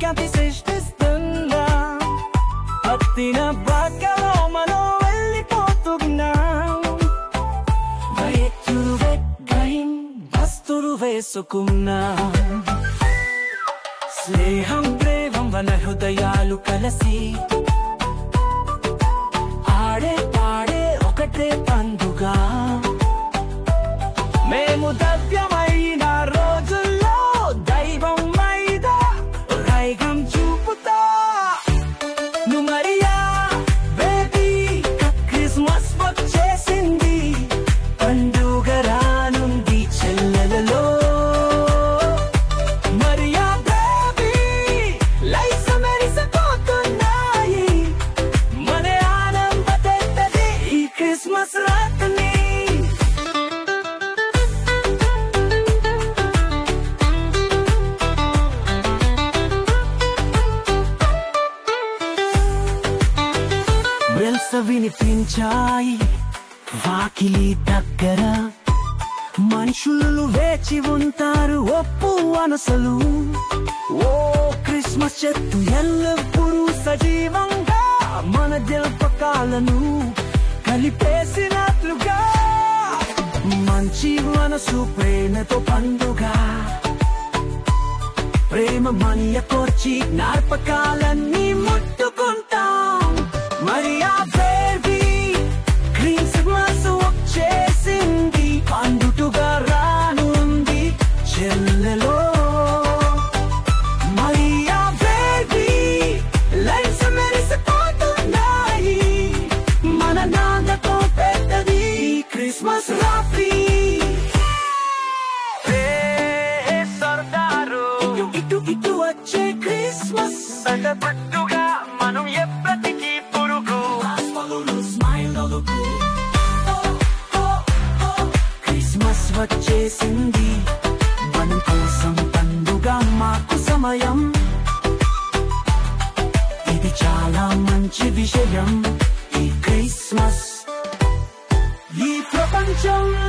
సౌఖ్యాన్ని సృష్టిస్తున్నా పత్తిన బాకలో మనం వెళ్ళిపోతున్నాం బయచురు వెగ్గైం వస్తురు వేసుకున్నాం స్నేహం ప్రేమం వన హృదయాలు కలిసి ఆడే పాడే ఒకటే పండుగ మేము దవ్యమైన రోజుల్లో దైవం మైద రైగం చూపుతా నువ్వు మరియా బేబీ క్రిస్మస్ వచ్చేసింది పండుగ రానుంది చెల్లెలలో మరియా బేబీ లైఫ్ మెరిసిపోతున్నాయి మన ఆనంద తెత్తది ఈ క్రిస్మస్ రాత్రి వెల్స వినిపించాయి వాకిలి దగ్గర మనుషులు వేచి ఉంటారు ఒప్పు అనసలు ఓ క్రిస్మస్ చెట్టు ఎల్లప్పుడూ సజీవంగా మన జ్ఞాపకాలను కలిపేసినట్లుగా మంచి మనసు ప్రేమతో పండుగ ప్రేమ మనయకొచ్చి జ్ఞాపకాలన్నీ ముట్టుకుంటాం మరి ఆ బేబీ క్రిస్మస్ వచ్చేసింది పండుటుగా రానుంది చెల్లెలో మరి ఆ బేబీ లైఫ్ మెరిసిపోతున్నాయి మన నాన్నతో పెద్దది ఈ క్రిస్మస్ రాత్రి ఏ సర్దారు ఇటు ఇటు ఇటు వచ్చే క్రిస్మస్ పట్టుగా మనం ఎప్పటికీ పురుగు క్రిస్మస్ వచ్చేసింది మనం కోసం పండుగ మాకు సమయం ఇది చాలా మంచి విషయం ఈ క్రిస్మస్ ఈ ప్రపంచం